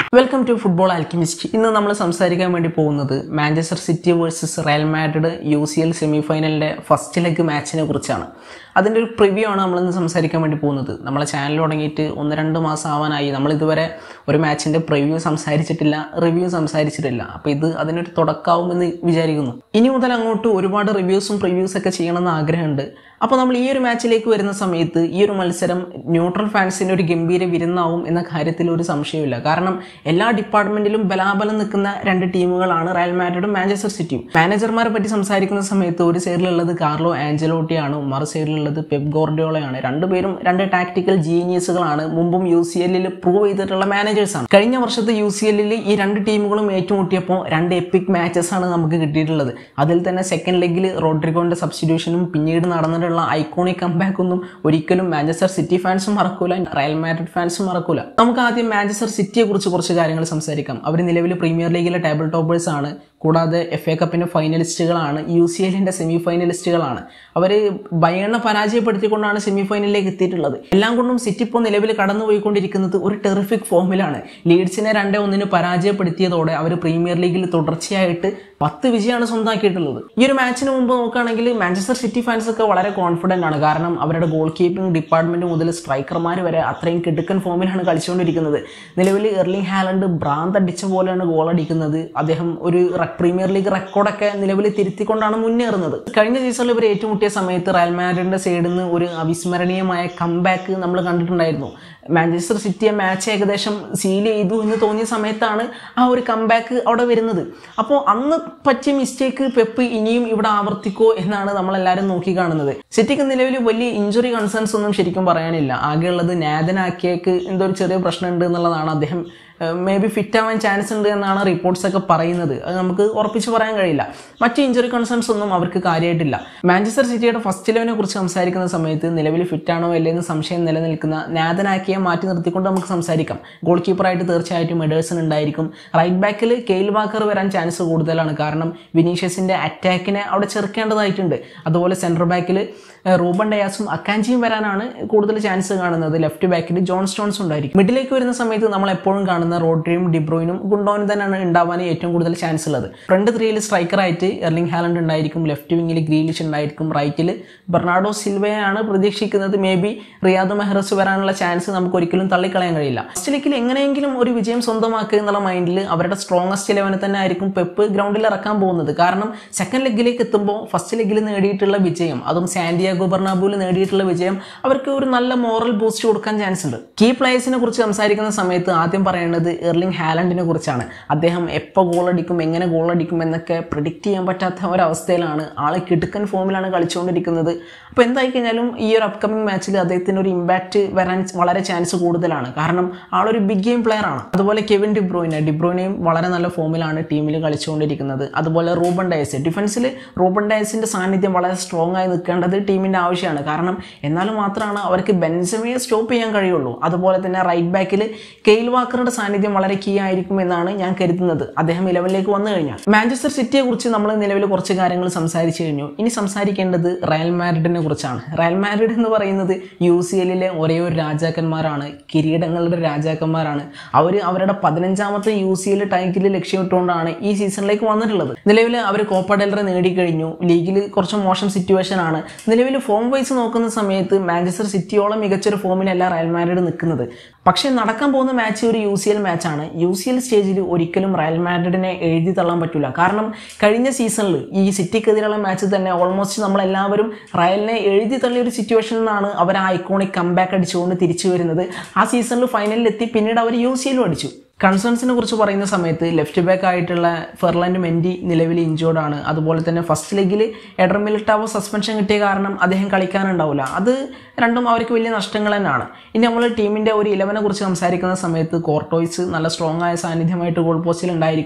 welcome to football alchemist ഇന്ന് നമ്മൾ സംസാരിക്കാൻ വേണ്ടി പോകുന്നത് Manchester City versus Real Madrid U C L semi ഫൈനലിൻ്റെ ഫസ്റ്റ് ലെഗ് മാച്ചിനെ കുറിച്ചാണ് അതിൻ്റെ ഒരു പ്രിവ്യൂ ആണ് നമ്മളിന്ന് സംസാരിക്കാൻ വേണ്ടി പോകുന്നത് നമ്മളെ ചാനൽ തുടങ്ങിയിട്ട് ഒന്ന് രണ്ട് മാസം ആവാനായി നമ്മൾ ഇതുവരെ ഒരു മാച്ചിൻ്റെ പ്രിവ്യൂ സംസാരിച്ചിട്ടില്ല റിവ്യൂ സംസാരിച്ചിട്ടില്ല അപ്പോൾ ഇത് അതിനൊരു തുടക്കാവുമെന്ന് വിചാരിക്കുന്നു ഇനി മുതൽ അങ്ങോട്ട് ഒരുപാട് റിവ്യൂസും പ്രിവ്യൂസ് ഒക്കെ ചെയ്യണമെന്ന് ആഗ്രഹമുണ്ട് അപ്പോൾ നമ്മൾ ഈ ഒരു മാച്ചിലേക്ക് വരുന്ന സമയത്ത് ഈ ഒരു മത്സരം ന്യൂട്രൽ ഫാൻസിന് ഒരു ഗംഭീര വിരുന്നാവും എന്ന കാര്യത്തിൽ ഒരു സംശയമില്ല കാരണം എല്ലാ ഡിപ്പാർട്ട്മെന്റിലും ബലാബലം നിൽക്കുന്ന രണ്ട് ടീമുകളാണ് റയൽ മാഡ്രിഡും മാഞ്ചസ്റ്റർ സിറ്റിയും മാനേജർമാരെ പറ്റി സംസാരിക്കുന്ന സമയത്ത് ഒരു സൈഡിലുള്ളത് കാർലോ ആഞ്ചലോട്ടിയാണ് മറു സൈഡിലുള്ളത് പെപ് ഗോർഡിയോളയാണ് രണ്ടുപേരും രണ്ട് ടാക്ടിക്കൽ ജീനിയസുകളാണ് മുമ്പും യു സി എല്ലിൽ പ്രൂവ് ചെയ്തിട്ടുള്ള മാനേജേഴ്സാണ് കഴിഞ്ഞ വർഷത്തെ യു സി എല്ലിൽ ഈ രണ്ട് ടീമുകളും ഏറ്റുമുട്ടിയപ്പോൾ രണ്ട് എപ്പിക് മാച്ചസ് ആണ് നമുക്ക് കിട്ടിയിട്ടുള്ളത് അതിൽ തന്നെ സെക്കൻഡ് ലെഗിൽ റോഡ്രിഗോന്റെ സബ്സ്റ്റിറ്റ്യൂഷനും പിന്നീട് നടന്നിട്ടുള്ള ഐക്കോണിക് കംബാക്ക് ഒന്നും ഒരിക്കലും മാഞ്ചസ്റ്റർ സിറ്റി ഫാൻസും മറക്കൂല റയൽ മാഡ്രിഡ് ഫാൻസും മറക്കൂല നമുക്ക് ആദ്യം മാഞ്ചസ്റ്റർ സിറ്റിയെ കുറിച്ച് കുറച്ച് കാര്യങ്ങൾ സംസാരിക്കാം അവർ നിലവിൽ പ്രീമിയർ ലീഗിലെ ടേബിൾ ടോപ്പേഴ്സ് ആണ് കൂടാതെ എഫ് എ കപ്പിൻ്റെ ഫൈനലിസ്റ്റുകളാണ് യു സി എല്ലിൻ്റെ സെമി ഫൈനലിസ്റ്റുകളാണ് അവർ ബയണ്ണ പരാജയപ്പെടുത്തിക്കൊണ്ടാണ് സെമി ഫൈനലിലേക്ക് എത്തിയിട്ടുള്ളത് എല്ലാം കൊണ്ടും സിറ്റി ഇപ്പോൾ നിലവിൽ കടന്നുപോയിക്കൊണ്ടിരിക്കുന്നത് ഒരു ടെറിഫിക് ഫോമിലാണ് ലീഡ്സിനെ രണ്ടേ ഒന്നിന് പരാജയപ്പെടുത്തിയതോടെ അവർ പ്രീമിയർ ലീഗിൽ തുടർച്ചയായിട്ട് പത്ത് വിജയമാണ് സ്വന്തമാക്കിയിട്ടുള്ളത് ഈ ഒരു മാച്ചിന് മുമ്പ് നോക്കുകയാണെങ്കിൽ മാഞ്ചസ്റ്റർ സിറ്റി ഫാൻസ് ഒക്കെ വളരെ കോൺഫിഡൻ്റ് ആണ് കാരണം അവരുടെ ഗോൾ കീപ്പിംഗ് ഡിപ്പാർട്ട്മെന്റ് മുതൽ സ്ട്രൈക്കർമാർ വരെ അത്രയും കിടുക്കൻ ഫോമിലാണ് കളിച്ചുകൊണ്ടിരിക്കുന്നത് നിലവിൽ എർലിംഗ് ഹാലൻഡ് ഭ്രാന്ത് അടിച്ച പോലെയാണ് ഗോൾ അടിക്കുന്നത് അദ്ദേഹം ഒരു പ്രീമിയർ ലീഗ് റെക്കോർഡൊക്കെ നിലവിൽ തിരുത്തിക്കൊണ്ടാണ് മുന്നേറുന്നത് കഴിഞ്ഞ സീസണിൽ ഇവർ ഏറ്റുമുട്ടിയ സമയത്ത് റയൽ മാഡ്രിഡിന്റെ സൈഡിൽ നിന്ന് ഒരു അവിസ്മരണീയമായ കംബാക്ക് നമ്മൾ കണ്ടിട്ടുണ്ടായിരുന്നു മാഞ്ചസ്റ്റർ സിറ്റിയെ മാച്ച് ഏകദേശം സീൽ ചെയ്തു എന്ന് തോന്നിയ സമയത്താണ് ആ ഒരു കംബാക്ക് അവിടെ വരുന്നത് അപ്പോൾ അന്ന് പറ്റിയ മിസ്റ്റേക്ക് പെപ്പ് ഇനിയും ഇവിടെ ആവർത്തിക്കോ എന്നാണ് നമ്മളെല്ലാവരും നോക്കി കാണുന്നത് സിറ്റിക്ക് നിലവിൽ വലിയ ഇഞ്ചുറി കൺസേൺസ് ഒന്നും ശരിക്കും പറയാനില്ല ആകെയുള്ളത് നാദനാക്കിയേക്ക് എന്തോ ഒരു ചെറിയ പ്രശ്നമുണ്ട് എന്നുള്ളതാണ് അദ്ദേഹം മേ ബി ഫിറ്റ് ആവാൻ ചാൻസ് ഉണ്ട് എന്നാണ് റിപ്പോർട്ട്സ് ഒക്കെ പറയുന്നത് അത് നമുക്ക് ഉറപ്പിച്ച് പറയാൻ കഴിയില്ല മറ്റ് ഇഞ്ചുറി കൺസേൺസ് ഒന്നും അവർക്ക് കാര്യമായിട്ടില്ല മാഞ്ചസ്റ്റർ സിറ്റിയുടെ ഫസ്റ്റ് ഇലവനെ കുറിച്ച് സംസാരിക്കുന്ന സമയത്ത് നിലവിൽ ഫിറ്റ് ആണോ അല്ലെന്ന് സംശയം നിലനിൽക്കുന്ന നാദനാക്കിയെ മാറ്റി നിർത്തിക്കൊണ്ട് നമുക്ക് സംസാരിക്കാം ഗോൾ കീപ്പറായിട്ട് തീർച്ചയായിട്ടും എഡേഴ്സൺ ഉണ്ടായിരിക്കും റൈറ്റ് ബാക്കിൽ കെയിൽ വാക്കർ വരാൻ ചാൻസ് കൂടുതലാണ് കാരണം വിനീഷ്യസിന്റെ അറ്റാക്കിനെ അവിടെ ചെറുക്കേണ്ടതായിട്ടുണ്ട് അതുപോലെ സെൻട്രൽ ബാക്കിൽ റൂബൻ ഡയാസും അക്കാഞ്ചിയും വരാനാണ് കൂടുതൽ ചാൻസ് കാണുന്നത് ലെഫ്റ്റ് ബാക്കിൽ ജോൺ സ്റ്റോൺസ് ഉണ്ടായിരിക്കും മിഡിലേക്ക് വരുന്ന സമയത്ത് നമ്മൾ എപ്പോഴും കാണുന്ന റോഡ്രിയും ഡിബ്രോയിനും ഗുണ്ടോനും തന്നെയാണ് ഉണ്ടാവാൻ ഏറ്റവും കൂടുതൽ ചാൻസ് ഉള്ളത് ഫ്രണ്ട് ത്രീയിൽ സ്ട്രൈക്കറായിട്ട് എർലിംഗ് ഹാലൻഡ് ഉണ്ടായിരിക്കും ലെഫ്റ്റ് വിങ്ങിൽ ഗ്രീലിഷ് ഉണ്ടായിരിക്കും റൈറ്റിൽ ബെർണാഡോ സിൽവയാണ് പ്രതീക്ഷിക്കുന്നത് മേ ബി റിയാദ് മെഹ്റസ് വരാനുള്ള ചാൻസ് നമുക്ക് ഒരിക്കലും തള്ളിക്കളയാൻ കഴിയില്ല ഫസ്റ്റ് ലെക്കിൽ എങ്ങനെയെങ്കിലും ഒരു വിജയം സ്വന്തമാക്കുക എന്നുള്ള മൈൻഡിൽ അവരുടെ സ്ട്രോങ്ങസ്റ്റ് ഇലവനെ തന്നെ ആയിരിക്കും പെപ്പ് ഗ്രൗണ്ടിൽ ഇറക്കാൻ പോകുന്നത് കാരണം സെക്കൻഡ് ലെഗിലേക്ക് എത്തുമ്പോൾ ഫസ്റ്റ് ലെഗിൽ നേടിയിട്ടുള്ള വിജയം അതും സാന്റിയാഗോ ബെർണാബുവിൽ നേടിയിട്ടുള്ള വിജയം അവർക്ക് ഒരു നല്ല മോറൽ ബൂസ്റ്റ് കൊടുക്കാൻ ചാൻസ് ഉണ്ട് കീ പ്ലേയേഴ്സിനെ കുറിച്ച് സംസാരിക്കുന്ന സമയത്ത് ആദ്യം പറയേണ്ടത് എർലിംഗ് ഹാലൻഡിനെ കുറിച്ചാണ് അദ്ദേഹം എപ്പോൾ ഗോൾ അടിക്കും എങ്ങനെ ഗോൾ അടിക്കും എന്നൊക്കെ പ്രിഡിക്റ്റ് ചെയ്യാൻ പറ്റാത്ത ഒരവസ്ഥയിലാണ് ആൾ കിടുക്കൻ ഫോമിലാണ് കളിച്ചുകൊണ്ടിരിക്കുന്നത് അപ്പോൾ എന്തായി കഴിഞ്ഞാലും ഈ ഒരു അപ്കമിങ് മാച്ചിൽ അദ്ദേഹത്തിന് ഒരു ഇമ്പാക്റ്റ് വരാൻ വളരെ ചാൻസ് കൂടുതലാണ് കാരണം ആളൊരു ബിഗ് ഗെയിം പ്ലെയർ ആണ് അതുപോലെ കെവിൻ ഡിബ്രോയിനെ ഡിബ്രോയിനെയും വളരെ നല്ല ഫോമിലാണ് ടീമിൽ കളിച്ചുകൊണ്ടിരിക്കുന്നത് അതുപോലെ റൂബൺ ഡയസ് ഡിഫൻസിൽ റൂബൺ ഡയസിൻ്റെ സാന്നിധ്യം വളരെ സ്ട്രോങ് ആയി നിൽക്കേണ്ടത് ടീമിൻ്റെ ആവശ്യമാണ് കാരണം എന്നാൽ മാത്രമാണ് അവർക്ക് ബെൻസമയെ സ്റ്റോപ്പ് ചെയ്യാൻ കഴിയുള്ളൂ അതുപോലെ തന്നെ റൈറ്റ് ബാക്കിൽ കെയിൽ വാക്കറുടെ സാന്നിധ്യം വളരെ കീ ആയിരിക്കും എന്നാണ് ഞാൻ കരുതുന്നത് അദ്ദേഹം ഇലവനിലേക്ക് വന്നു കഴിഞ്ഞാൽ മാഞ്ചസ്റ്റർ സിറ്റിയെ കുറിച്ച് നമ്മൾ നിലവിൽ കുറച്ച് കാര്യങ്ങൾ സംസാരിച്ചു കഴിഞ്ഞു ഇനി സംസാരിക്കേണ്ടത് റയൽ മാഡ്രിഡിനെ കുറിച്ചാണ് റയൽ മാഡ്രിഡ് എന്ന് പറയുന്നത് യു സി എല്ലിലെ ഒരേ ഒരു രാജാക്കന്മാരാണ് കിരീടങ്ങളുടെ രാജാക്കന്മാരാണ് അവർ അവരുടെ പതിനഞ്ചാമത്തെ യു സി എൽ ടൈറ്റിൽ ലക്ഷ്യമിട്ടുകൊണ്ടാണ് ഈ സീസണിലേക്ക് വന്നിട്ടുള്ളത് നിലവിൽ അവർ കോപ്പ ഡെൽറെ നേടിക്കഴിഞ്ഞു ലീഗിൽ കുറച്ച് മോശം സിറ്റുവേഷൻ ആണ് നിലവിൽ ഫോം വൈസ് നോക്കുന്ന സമയത്ത് മാഞ്ചസ്റ്റർ സിറ്റിയോളം മികച്ചൊരു ഫോമിലല്ല റയൽ മാഡ്രിഡ് നിൽക്കുന്നത് പക്ഷേ നടക്കാൻ പോകുന്ന മാച്ച് ഒരു യു സി എൽ മാച്ചാണ് യു സി എൽ സ്റ്റേജിൽ ഒരിക്കലും റയൽ മാഡ്രിഡിനെ എഴുതി തള്ളാൻ പറ്റില്ല കാരണം കഴിഞ്ഞ സീസണിൽ ഈ സിറ്റിക്കെതിരെയുള്ള മാച്ച് തന്നെ ഓൾമോസ്റ്റ് നമ്മളെല്ലാവരും റയലിനെ എഴുതി തള്ളിയ ഒരു സിറ്റുവേഷനിൽ നിന്നാണ് അവർ ആ ഐക്കോണിക് കംബാക്ക് അടിച്ചുകൊണ്ട് തിരിച്ചു വരുന്നത് ആ സീസണിൽ ഫൈനലിൽ എത്തി പിന്നീട് അവർ യു സി എല്ലും അടിച്ചു കൺസേൺസിനെ കുറിച്ച് പറയുന്ന സമയത്ത് ലെഫ്റ്റ് ബാക്ക് ആയിട്ടുള്ള ഫെർലാൻഡ് മെൻഡി നിലവിൽ ഇഞ്ചോർഡ് ആണ് അതുപോലെ തന്നെ ഫസ്റ്റ് ലെഗിൽ എഡർ മിലിട്ടാവോ സസ്പെൻഷൻ കിട്ടിയ കാരണം അദ്ദേഹം കളിക്കാനുണ്ടാവില്ല അത് രണ്ടും അവർക്ക് വലിയ നഷ്ടങ്ങൾ തന്നെയാണ് ഇനി നമ്മൾ ടീമിൻ്റെ ഒരു ഇലവനെ കുറിച്ച് സംസാരിക്കുന്ന സമയത്ത് കോർട്ടോയ്സ് നല്ല സ്ട്രോങ് ആയ സാന്നിധ്യമായിട്ട് ഗോൾ പോസ്റ്റിൽ ഉണ്ടായിരിക്കും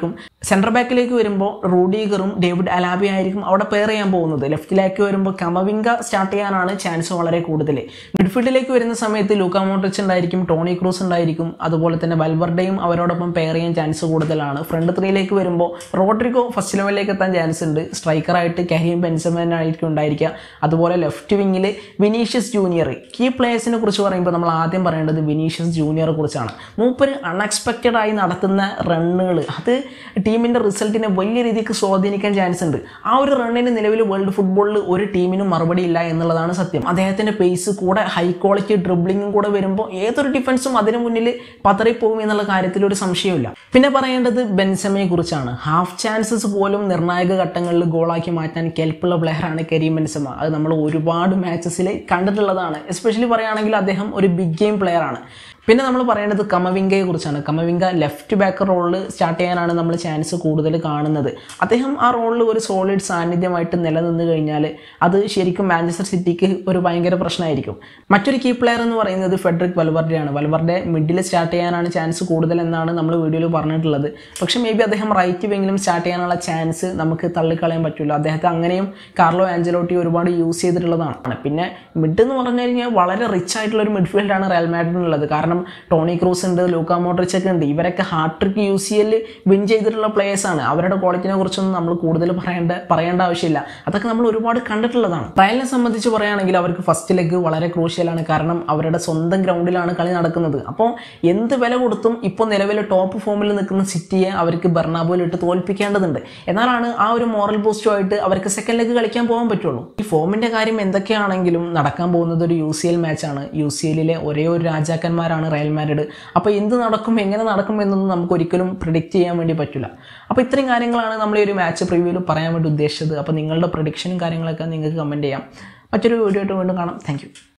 സെൻറ്റർ ബാക്കിലേക്ക് വരുമ്പോൾ റൂഡീഗറും ഡേവിഡ് അലാബി ആയിരിക്കും അവിടെ പെയർ ചെയ്യാൻ പോകുന്നത് ലെഫ്റ്റിലേക്ക് വരുമ്പോൾ കമവിങ്ക സ്റ്റാർട്ട് ചെയ്യാനാണ് ചാൻസ് വളരെ കൂടുതൽ മിഡ്ഫീൽഡിലേക്ക് വരുന്ന സമയത്ത് ലൂക്ക മോട്രിച്ച് ഉണ്ടായിരിക്കും ടോണി ക്രൂസ് ഉണ്ടായിരിക്കും അതുപോലെ തന്നെ വൽവർഡയും അവരോടൊപ്പം പെയർ ചെയ്യാൻ ചാൻസ് കൂടുതലാണ് ഫ്രണ്ട് ത്രീയിലേക്ക് വരുമ്പോൾ റോഡ്രിഗോ ഫസ്റ്റ് ലെവലിലേക്ക് എത്താൻ ചാൻസ് ഉണ്ട് സ്ട്രൈക്കറായിട്ട് കരീം ബെൻസമൻ ആയിരിക്കും ഉണ്ടായിരിക്കുക അതുപോലെ ലെഫ്റ്റ് വിങ്ങിൽ വിനീഷ്യസ് ജൂനിയർ കീ പ്ലേയേഴ്സിനെ കുറിച്ച് പറയുമ്പോൾ നമ്മൾ ആദ്യം പറയേണ്ടത് വിനീഷ്യസ് ജൂനിയറെ കുറിച്ചാണ് മൂപ്പര് അൺഎക്സ്പെക്റ്റഡ് ആയി നടത്തുന്ന റണ്ണുകൾ അത് ടീമിൻ്റെ റിസൾട്ടിനെ വലിയ രീതിക്ക് സ്വാധീനിക്കാൻ ചാൻസ് ഉണ്ട് ആ ഒരു റണ്ണിന് നിലവിൽ വേൾഡ് ഫുട്ബോളിൽ ഒരു ടീമിനും മറുപടി ഇല്ല എന്നുള്ളതാണ് സത്യം അദ്ദേഹത്തിൻ്റെ പേസ് കൂടെ ഹൈ ക്വാളിറ്റി ഡ്രിബ്ലിങ്ങും കൂടെ വരുമ്പോൾ ഏതൊരു ഡിഫൻസും അതിന് മുന്നിൽ പതറിപ്പോകും എന്നുള്ള കാര്യത്തിൽ ഒരു സംശയമില്ല പിന്നെ പറയേണ്ടത് ബെൻസമയെ കുറിച്ചാണ് ഹാഫ് ചാൻസസ് പോലും നിർണായക ഘട്ടങ്ങളിൽ ഗോളാക്കി മാറ്റാൻ കെൽപ്പുള്ള പ്ലെയറാണ് കരീം ബെൻസമ അത് നമ്മൾ ഒരുപാട് മാച്ചസിൽ കണ്ടിട്ടുള്ളതാണ് എസ്പെഷ്യലി പറയുകയാണെങ്കിൽ അദ്ദേഹം ഒരു ബിഗ് ഗെയിം പ്ലെയറാണ് പിന്നെ നമ്മൾ പറയേണ്ടത് കമവിങ്കയെ കുറിച്ചാണ് കമവിങ്ക ലെഫ്റ്റ് ബാക്ക് റോളിൽ സ്റ്റാർട്ട് ചെയ്യാനാണ് നമ്മൾ ചാൻസ് കൂടുതൽ കാണുന്നത് അദ്ദേഹം ആ റോളിൽ ഒരു സോളിഡ് സാന്നിധ്യമായിട്ട് നിലനിന്ന് കഴിഞ്ഞാൽ അത് ശരിക്കും മാഞ്ചസ്റ്റർ സിറ്റിക്ക് ഒരു ഭയങ്കര പ്രശ്നമായിരിക്കും മറ്റൊരു കീ പ്ലെയർ എന്ന് പറയുന്നത് ഫെഡറിക് വൽവർഡെയാണ് വൽവർഡെ മിഡിൽ സ്റ്റാർട്ട് ചെയ്യാനാണ് ചാൻസ് കൂടുതൽ എന്നാണ് നമ്മൾ വീഡിയോയിൽ പറഞ്ഞിട്ടുള്ളത് പക്ഷേ മേ ബി അദ്ദേഹം റൈറ്റ് വിങ്ങിലും സ്റ്റാർട്ട് ചെയ്യാനുള്ള ചാൻസ് നമുക്ക് തള്ളിക്കളയാൻ പറ്റില്ല അദ്ദേഹത്തെ അങ്ങനെയും കാർലോ ആഞ്ചലോട്ടി ഒരുപാട് യൂസ് ചെയ്തിട്ടുള്ളതാണ് പിന്നെ മിഡ് എന്ന് പറഞ്ഞു കഴിഞ്ഞാൽ വളരെ റിച്ച് ആയിട്ടുള്ള ഒരു മിഡ്ഫീൽഡാണ് റയൽ മാഡ്രിഡിനുള്ളത് കാരണം ടോണി ക്രൂസ് ഉണ്ട് ലൂക്ക മോഡ്രിച്ച് ഒക്കെ ഉണ്ട് ഇവരൊക്കെ ഹാട്രിക് യു സി എല്ലിൽ വിൻ ചെയ്തിട്ടുള്ള players ആണ് അവരുടെ ക്വാളിറ്റിനെ കുറിച്ചൊന്നും നമ്മൾ കൂടുതൽ പറയേണ്ട പറയേണ്ട ആവശ്യമില്ല അതൊക്കെ നമ്മൾ ഒരുപാട് കണ്ടിട്ടുള്ളതാണ് റയലിനെ സംബന്ധിച്ച് പറയുകയാണെങ്കിൽ അവർക്ക് ഫസ്റ്റ് ലെഗ് വളരെ ക്രൂഷ്യലാണ് കാരണം അവരുടെ സ്വന്തം ഗ്രൗണ്ടിലാണ് കളി നടക്കുന്നത് അപ്പോൾ എന്ത് വില കൊടുത്തും ഇപ്പോൾ നിലവിൽ ടോപ്പ് ഫോമിൽ നിൽക്കുന്ന സിറ്റിയെ അവർക്ക് ബെർണാബോയിൽ ഇട്ട് തോൽപ്പിക്കേണ്ടതുണ്ട് എന്നാലാണ് ആ ഒരു മോറൽ ബൂസ്റ്റുമായിട്ട് അവർക്ക് സെക്കൻഡ് ലെഗ് കളിക്കാൻ പോകാൻ പറ്റുള്ളൂ ഈ ഫോമിന്റെ കാര്യം എന്തൊക്കെയാണെങ്കിലും നടക്കാൻ പോകുന്നത് ഒരു യു സി എൽ മാച്ചാണ് യു സി എല്ലിലെ ഒരേ ഒരു രാജാക്കന്മാരാണ് റയൽ മാഡ്രിഡ് അപ്പോൾ എന്ത് നടക്കും എങ്ങനെ നടക്കും എന്നൊന്നും നമുക്ക് ഒരിക്കലും പ്രിഡിക്റ്റ് ചെയ്യാൻ വേണ്ടി പറ്റില്ല അപ്പോൾ ഇത്രയും കാര്യങ്ങളാണ് നമ്മൾ ഈ ഒരു മാച്ച് പ്രിവ്യൂവിൽ പറയാൻ വേണ്ടി ഉദ്ദേശിച്ചത് അപ്പോൾ നിങ്ങളുടെ പ്രഡിക്ഷനും കാര്യങ്ങളൊക്കെ നിങ്ങൾക്ക് കമൻറ്റ് ചെയ്യാം മറ്റൊരു വീഡിയോ ആയിട്ട് വീണ്ടും കാണാം താങ്ക്